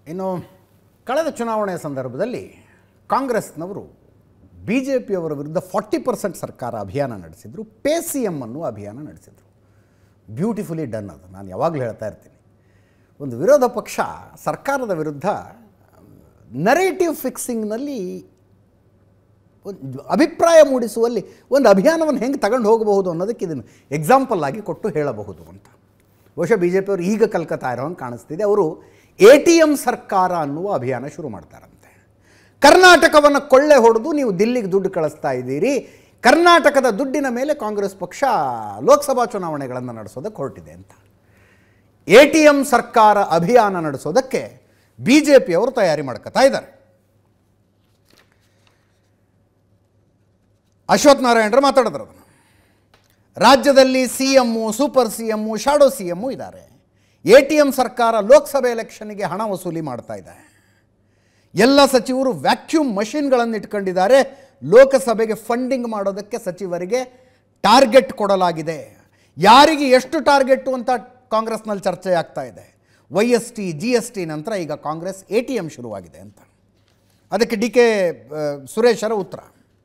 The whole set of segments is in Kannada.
ಇನ್ನು ಕಳೆದ ಚುನಾವಣೆಯ ಸಂದರ್ಭದಲ್ಲಿ ಕಾಂಗ್ರೆಸ್ನವರು ಬಿ ಜೆ ಪಿಯವರ ವಿರುದ್ಧ ಫಾರ್ಟಿ ಪರ್ಸೆಂಟ್ ಸರ್ಕಾರ ಅಭಿಯಾನ ನಡೆಸಿದರು ಪೇ ಸಿ ಎಮ್ ಅನ್ನು ಅಭಿಯಾನ ನಡೆಸಿದರು ಬ್ಯೂಟಿಫುಲಿ ಡನ್ ಅದು ನಾನು ಯಾವಾಗಲೂ ಹೇಳ್ತಾ ಇರ್ತೀನಿ ಒಂದು ವಿರೋಧ ಪಕ್ಷ ಸರ್ಕಾರದ ವಿರುದ್ಧ ನರೇಟಿವ್ ಫಿಕ್ಸಿಂಗ್ನಲ್ಲಿ ಒಂದು ಅಭಿಪ್ರಾಯ ಮೂಡಿಸುವಲ್ಲಿ ಒಂದು ಅಭಿಯಾನವನ್ನು ಹೆಂಗೆ ತಗೊಂಡು ಹೋಗಬಹುದು ಅನ್ನೋದಕ್ಕೆ ಇದನ್ನು ಎಕ್ಸಾಂಪಲ್ ಆಗಿ ಕೊಟ್ಟು ಹೇಳಬಹುದು ಅಂತ ಬಹುಶಃ ಬಿ ಜೆ ಪಿಯವರು ಈಗ ಕಲ್ಕತ್ತಾ ಇರೋ ಹಂಗೆ ಕಾಣಿಸ್ತಿದೆ ಅವರು ಎ ಟಿ ಎಮ್ ಸರ್ಕಾರ ಅನ್ನುವ ಅಭಿಯಾನ ಶುರು ಮಾಡ್ತಾರಂತೆ ಕರ್ನಾಟಕವನ್ನು ಕೊಳ್ಳೆ ಹೊಡೆದು ನೀವು ದಿಲ್ಲಿಗೆ ದುಡ್ಡು ಕಳಿಸ್ತಾ ಇದ್ದೀರಿ ಕರ್ನಾಟಕದ ದುಡ್ಡಿನ ಮೇಲೆ ಕಾಂಗ್ರೆಸ್ ಪಕ್ಷ ಲೋಕಸಭಾ ಚುನಾವಣೆಗಳನ್ನು ನಡೆಸೋದಕ್ಕೆ ಹೊರಟಿದೆ ಅಂತ ಎ ಟಿ ಎಮ್ ಸರ್ಕಾರ ಅಭಿಯಾನ ನಡೆಸೋದಕ್ಕೆ ಬಿ ಜೆ ಪಿಯವರು ತಯಾರಿ ಮಾಡ್ಕೋತಾ ಇದ್ದಾರೆ ಅಶ್ವಥ್ ನಾರಾಯಣರು ಮಾತಾಡಿದ್ರು ಅದನ್ನು ರಾಜ್ಯದಲ್ಲಿ C M super C M shadow C M ಇದ್ದಾರೆ ಎ ಟಿ ಎಮ್ ಸರ್ಕಾರ ಲೋಕಸಭೆ ಎಲೆಕ್ಷನ್ಗೆ ಹಣ ವಸೂಲಿ ಮಾಡ್ತಾ ಇದೆ ಎಲ್ಲ ಸಚಿವರು ವ್ಯಾಕ್ಯೂಮ್ ಮಷಿನ್ಗಳನ್ನು ಇಟ್ಕೊಂಡಿದ್ದಾರೆ ಲೋಕಸಭೆಗೆ ಫಂಡಿಂಗ್ ಮಾಡೋದಕ್ಕೆ ಸಚಿವರಿಗೆ ಟಾರ್ಗೆಟ್ ಕೊಡಲಾಗಿದೆ ಯಾರಿಗೆ ಎಷ್ಟು ಟಾರ್ಗೆಟ್ಟು ಅಂತ ಕಾಂಗ್ರೆಸ್ನಲ್ಲಿ ಚರ್ಚೆ ಆಗ್ತಾ ಇದೆ Y S T G S T ನಂತರ ಈಗ ಕಾಂಗ್ರೆಸ್ ಎ ಟಿ ಎಮ್ ಶುರುವಾಗಿದೆ ಅಂತ ಅದಕ್ಕೆ ಡಿ ಕೆ ಸುರೇಶರ ಉತ್ತರ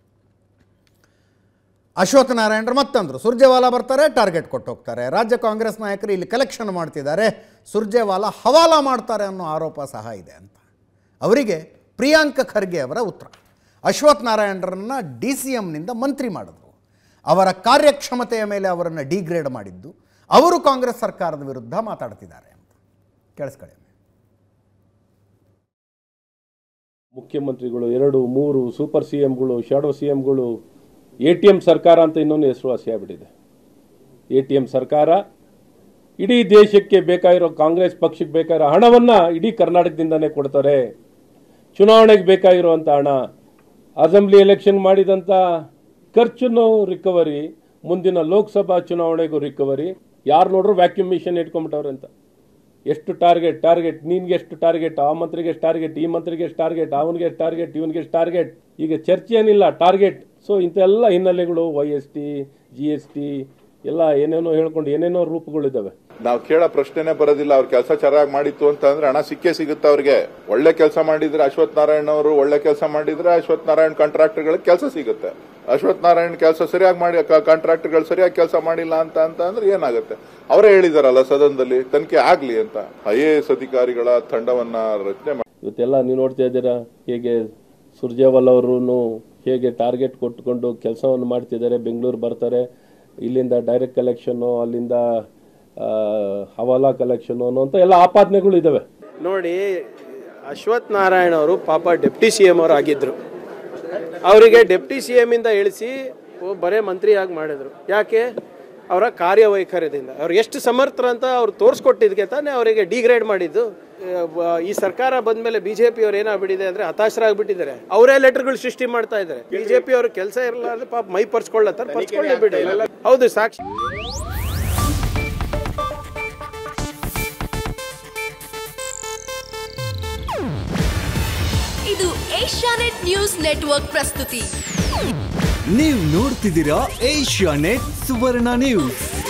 ಅಶ್ವಥ್ ನಾರಾಯಣರು ಮತ್ತಂದರು ಸುರ್ಜೇವಾಲಾ ಬರ್ತಾರೆ ಟಾರ್ಗೆಟ್ ಕೊಟ್ಟು ಹೋಗ್ತಾರೆ ರಾಜ್ಯ ಕಾಂಗ್ರೆಸ್ ನಾಯಕರು ಇಲ್ಲಿ ಕಲೆಕ್ಷನ್ ಮಾಡ್ತಿದ್ದಾರೆ ಸುರ್ಜೇವಾಲಾ ಹವಾಲಾ ಮಾಡ್ತಾರೆ ಅನ್ನೋ ಆರೋಪ ಸಹ ಇದೆ ಅಂತ ಅವರಿಗೆ ಪ್ರಿಯಾಂಕ ಖರ್ಗೆ ಅವರ ಉತ್ತರ ಅಶ್ವಥ್ ನಾರಾಯಣರನ್ನು ಡಿ ಸಿ ಎಮ್ನಿಂದ ಮಂತ್ರಿ ಮಾಡಿದ್ರು ಅವರ ಕಾರ್ಯಕ್ಷಮತೆಯ ಮೇಲೆ ಅವರನ್ನು ಡಿಗ್ರೇಡ್ ಮಾಡಿದ್ದು ಅವರು ಕಾಂಗ್ರೆಸ್ ಸರ್ಕಾರದ ವಿರುದ್ಧ ಮಾತಾಡ್ತಿದ್ದಾರೆ ಅಂತ ಕೇಳಿಸ್ಕೊಳ್ಳಿ ಮುಖ್ಯಮಂತ್ರಿಗಳು ಎರಡು ಮೂರು ಸೂಪರ್ ಸಿ ಎಂಗಳು ಶಾಡೋ ಸಿ ಎಂಗಳು ಎ ಟಿ ಎಂ ಸರ್ಕಾರ ಅಂತ ಇನ್ನೊಂದು ಹೆಸರುವಾಸಿ ಆಗ್ಬಿಟ್ಟಿದೆ ಎ ಟಿ ಎಂ ಸರ್ಕಾರ ಇಡೀ ದೇಶಕ್ಕೆ ಬೇಕಾಗಿರೋ ಕಾಂಗ್ರೆಸ್ ಪಕ್ಷಕ್ಕೆ ಬೇಕಾಗಿರೋ ಹಣವನ್ನ ಇಡೀ ಕರ್ನಾಟಕದಿಂದನೇ ಕೊಡ್ತಾರೆ ಚುನಾವಣೆಗೆ ಬೇಕಾಗಿರುವಂಥ ಹಣ ಅಸೆಂಬ್ಲಿ ಎಲೆಕ್ಷನ್ ಮಾಡಿದಂಥ ಖರ್ಚನ್ನು ರಿಕವರಿ ಮುಂದಿನ ಲೋಕಸಭಾ ಚುನಾವಣೆಗೂ ರಿಕವರಿ ಯಾರು ನೋಡ್ರು ವ್ಯಾಕ್ಯೂಮ್ ಮಿಷನ್ ಇಟ್ಕೊಂಡ್ಬಿಟ್ಟವ್ರೆ ಅಂತ ಎಷ್ಟು ಟಾರ್ಗೆಟ್ ಟಾರ್ಗೆಟ್ ನಿನ್ಗೆ ಎಷ್ಟು ಟಾರ್ಗೆಟ್ ಆ ಮಂತ್ರಿಗೆ ಎಷ್ಟು ಟಾರ್ಗೆಟ್ ಈ ಮಂತ್ರಿಗೆ ಎಷ್ಟು ಟಾರ್ಗೆಟ್ ಅವನಿಗೆ ಎಷ್ಟು ಟಾರ್ಗೆಟ್ ಇವನಿಗೆ ಎಷ್ಟು ಟಾರ್ಗೆಟ್ ಈಗ ಚರ್ಚೆ ಏನಿಲ್ಲ ಟಾರ್ಗೆಟ್ ಸೊ ಇಂಥೆಲ್ಲ ಹಿನ್ನೆಲೆಗಳು ವೈ ಎಸ್ ಟಿ ಜಿ ಎಸ್ ಟಿ ಎಲ್ಲ ಏನೇನೋ ಹೇಳ್ಕೊಂಡು ಏನೇನೋ ರೂಪಗಳಿದ್ದಾವೆ ನಾವು ಕೇಳೋ ಪ್ರಶ್ನೆನೇ ಬರೋದಿಲ್ಲ ಅವ್ರ ಕೆಲಸ ಚೆನ್ನಾಗಿ ಮಾಡಿತ್ತು ಅಂತ ಅಂದ್ರೆ ಹಣ ಸಿಕ್ಕೇ ಸಿಗುತ್ತೆ ಅವ್ರಿಗೆ ಒಳ್ಳೆ ಕೆಲಸ ಮಾಡಿದ್ರೆ ಅಶ್ವಥ್ ನಾರಾಯಣ್ ಅವರು ಒಳ್ಳೆ ಕೆಲಸ ಮಾಡಿದ್ರೆ ಅಶ್ವಥ್ ನಾರಾಯಣ್ ಕಾಂಟ್ರಾಕ್ಟರ್ಗಳಿಗೆ ಕೆಲಸ ಸಿಗುತ್ತೆ ಅಶ್ವಥ್ ನಾರಾಯಣ್ ಕೆಲಸ ಸರಿಯಾಗಿ ಮಾಡಿ ಕಾಂಟ್ರಾಕ್ಟರ್ಗಳು ಸರಿಯಾಗಿ ಕೆಲಸ ಮಾಡಿಲ್ಲ ಅಂತ ಅಂತ ಅಂದ್ರೆ ಏನಾಗುತ್ತೆ ಅವರೇ ಹೇಳಿದಾರಲ್ಲ ಸದನದಲ್ಲಿ ತನಿಖೆ ಆಗ್ಲಿ ಅಂತ ಐ ಎ ಎಸ್ ಅಧಿಕಾರಿಗಳ ತಂಡವನ್ನ ರಚನೆ ಮಾಡಿ ಇವತ್ತೆಲ್ಲ ನೀವು ನೋಡ್ತಾ ಇದ್ದೀರಾ ಹೇಗೆ ಸುರ್ಜೇವಾಲ್ ಅವರು ಹೇಗೆ ಟಾರ್ಗೆಟ್ ಕೊಟ್ಕೊಂಡು ಕೆಲಸವನ್ನು ಮಾಡ್ತಿದ್ದಾರೆ ಬೆಂಗಳೂರು ಬರ್ತಾರೆ ಇಲ್ಲಿಂದ ಡೈರೆಕ್ಟ್ ಕಲೆಕ್ಷನ್ನು ಅಲ್ಲಿಂದ ಆ, ಹವಾಲಾ ಕಲೆಕ್ಷನ್ನು ಅನ್ನೋಂಥ ಎಲ್ಲ ಆಪಾದನೆಗಳು ಇದ್ದಾವೆ ನೋಡಿ ಅಶ್ವಥ್ ನಾರಾಯಣ ಅವರು ಪಾಪ ಡೆಪ್ಟಿ ಸಿ ಎಂ ಅವರು ಆಗಿದ್ರು ಅವರಿಗೆ ಡೆಪ್ಟಿ ಸಿ ಎಂ ಇಂದ ಇಳಿಸಿ ಓ, ಬರೇ ಮಂತ್ರಿಯಾಗಿ ಮಾಡಿದ್ರು ಯಾಕೆ ಅವರ ಕಾರ್ಯವೈಖರ್ಯದಿಂದ ಅವ್ರು ಎಷ್ಟು ಸಮರ್ಥರು ಅಂತ ಅವ್ರು ತೋರಿಸ್ಕೊಟ್ಟಿದ್ಕೆ ತಾನೇ ಅವರಿಗೆ ಡಿಗ್ರೇಡ್ ಮಾಡಿದ್ದು ಆ, ಬ- ಈ ಸರ್ಕಾರ ಬಂದ್ಮೇಲೆ ಬಿಜೆಪಿ ಅವ್ರು ಏನಾಗ್ಬಿಟ್ಟಿದೆ ಅಂದ್ರೆ ಹತಾಶರಾಗ್ಬಿಟ್ಟಿದ್ದಾರೆ ಅವರೇ ಲೆಟರ್ಗಳು ಸೃಷ್ಟಿ ಮಾಡ್ತಾ ಇದ್ದಾರೆ ಬಿಜೆಪಿ ಅವ್ರ ಕೆಲಸ ಇರಲಾರ್ದೆ ಪಾಪ ಮೈ ಪರ್ಸ್ಕೊಳ್ಳತ್ತಾರ ಪರ್ಸ್ಕೊಳ್ಳಿ ಬಿಡಿ ಹೌದು ಸಾಕ್ಷಿ ಇದು ಏಷ್ಯಾನೆಟ್ ನ್ಯೂಸ್ ನೆಟ್ವರ್ಕ್ ಪ್ರಸ್ತುತಿ ನೀವು ನೋಡ್ತಿದ್ದೀರಾ ಏಷ್ಯಾ ನೆಟ್ ಸುವರ್ಣ ನ್ಯೂಸ್